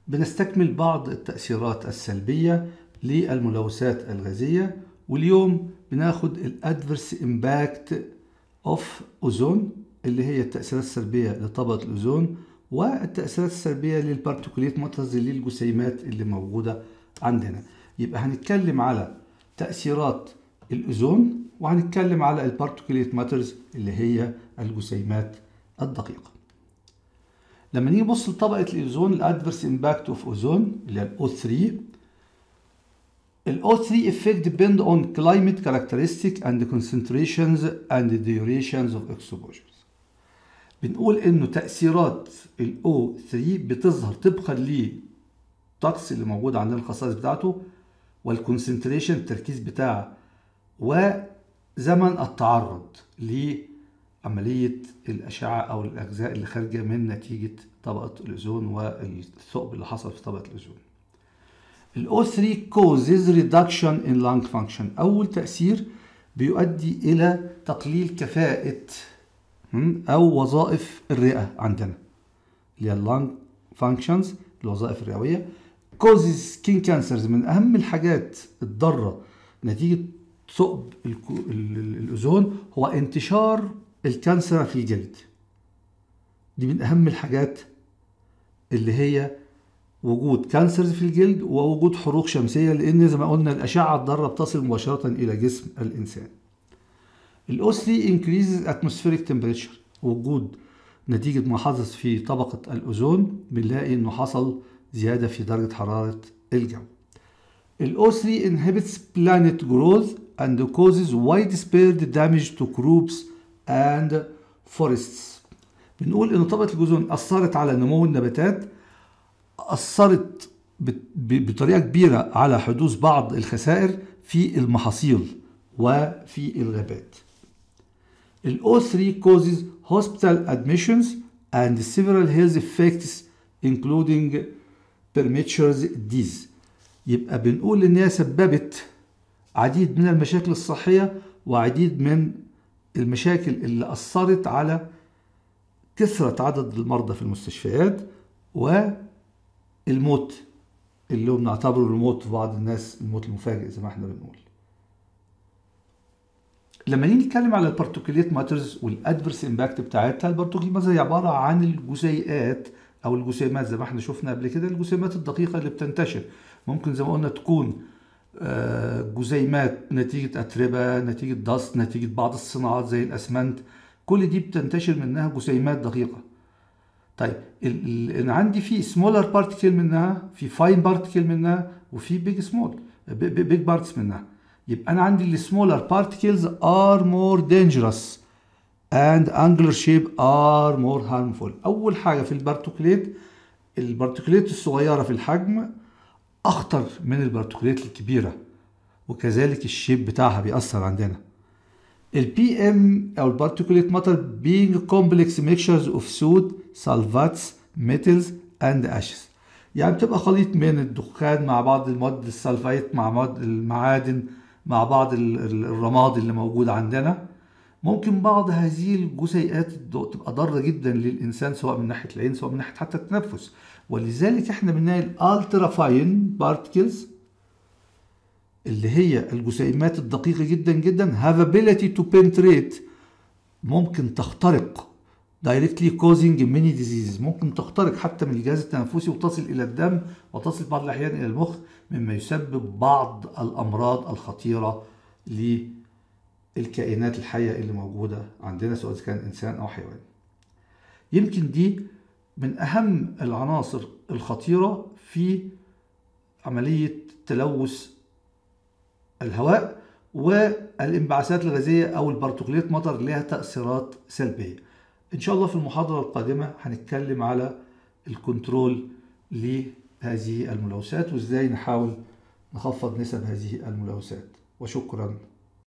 بنستكمل بعض التأثيرات السلبية للملوثات الغازية واليوم بناخد الادفرس امباكت اوف اوزون اللي هي التأثيرات السلبية لطبقة الأوزون والتأثيرات السلبية للبارتيكوليت ماترز اللي الجسيمات اللي موجودة عندنا يبقى هنتكلم على تأثيرات الأوزون وهنتكلم على البارتيكوليت ماترز اللي هي الجسيمات الدقيقة لما نيجي نبص لطبقة الأوزون الأدفرس امباكت اوف أوزون اللي هي الأو 3 ال O3 effect depend on climate characteristic and concentrations and durations of exposures. بنقول انه تأثيرات ال O3 بتظهر طبقا للطقس اللي موجود عندنا الخصائص بتاعته والكونسنتريشن التركيز بتاعه وزمن التعرض لعملية الأشعة أو الأجزاء اللي خارجة من نتيجة طبقة الأوزون والثقب اللي حصل في طبقة الأوزون. ال O3 causes reduction in lung function أول تأثير بيؤدي إلى تقليل كفاءة أو وظائف الرئة عندنا اللي هي اللانج functions الوظائف الرئوية causes skin cancers من أهم الحاجات الضارة نتيجة ثقب الأوزون هو انتشار الكانسر في الجلد دي من أهم الحاجات اللي هي وجود كانسرز في الجلد ووجود حروق شمسيه لان زي ما قلنا الاشعه الضاره بتصل مباشره الى جسم الانسان. الاو 3 انكريزز اتموسفيريك تمبريتشر وجود نتيجه ما حدث في طبقه الاوزون بنلاقي انه حصل زياده في درجه حراره الجو. الاو 3 inhibits planet growth and causes widespread damage to crops and forests. بنقول ان طبقه الاوزون اثرت على نمو النباتات أثرت بطريقة كبيرة على حدوث بعض الخسائر في المحاصيل وفي الغابات. ال O3 causes hospital admissions and several health effects including premature disease. يبقى بنقول إن هي سببت عديد من المشاكل الصحية وعديد من المشاكل اللي أثرت على كثرة عدد المرضى في المستشفيات و الموت اللي هو بنعتبره الموت في بعض الناس الموت المفاجئ زي ما احنا بنقول لما نيجي نتكلم على البارتيكوليت ماترز والادفرس امباكت بتاعتها البارتيكوليت ماترز هي عباره عن الجزيئات او الجسيمات زي ما احنا شفنا قبل كده الجسيمات الدقيقه اللي بتنتشر ممكن زي ما قلنا تكون جزيمات نتيجه اتربه نتيجه ضغط نتيجه بعض الصناعات زي الاسمنت كل دي بتنتشر منها جسيمات دقيقه طيب انا عندي في سمولر بارتيكل منها في فاين بارتيكل منها وفي بيج سمول بيج بارتس منها يبقى انا عندي السمولر بارتيكلز ار مور دينجرس and angular shape are more harmful اول حاجه في البارتيكوليت البارتيكوليت الصغيره في الحجم اخطر من البارتيكوليت الكبيره وكذلك الشيب بتاعها بيأثر عندنا البي ام او البارتيكوليت ماتر being complex mixtures of soot salvates metals and ashes يعني بتبقى خليط من الدخان مع بعض المواد السلفايت مع مواد المعادن مع بعض الرماد اللي موجود عندنا ممكن بعض هذه الجزيئات تبقى ضاره جدا للانسان سواء من ناحيه العين سواء من ناحيه حتى التنفس ولذلك احنا بنلاقي الالترا فاين بارتكلز اللي هي الجسيمات الدقيقة جدا جدا have ability to penetrate ممكن تخترق directly causing many diseases ممكن تخترق حتى من الجهاز التنفسي وتصل إلى الدم وتصل بعض الأحيان إلى المخ مما يسبب بعض الأمراض الخطيرة للكائنات الحية اللي موجودة عندنا سواء كان إنسان أو حيوان يمكن دي من أهم العناصر الخطيرة في عملية تلوث الهواء والانبعاثات الغازية أو البارتيكوليت مطر لها تأثيرات سلبية إن شاء الله في المحاضرة القادمة هنتكلم على الكنترول لهذه الملوثات وإزاي نحاول نخفض نسب هذه الملوثات وشكرا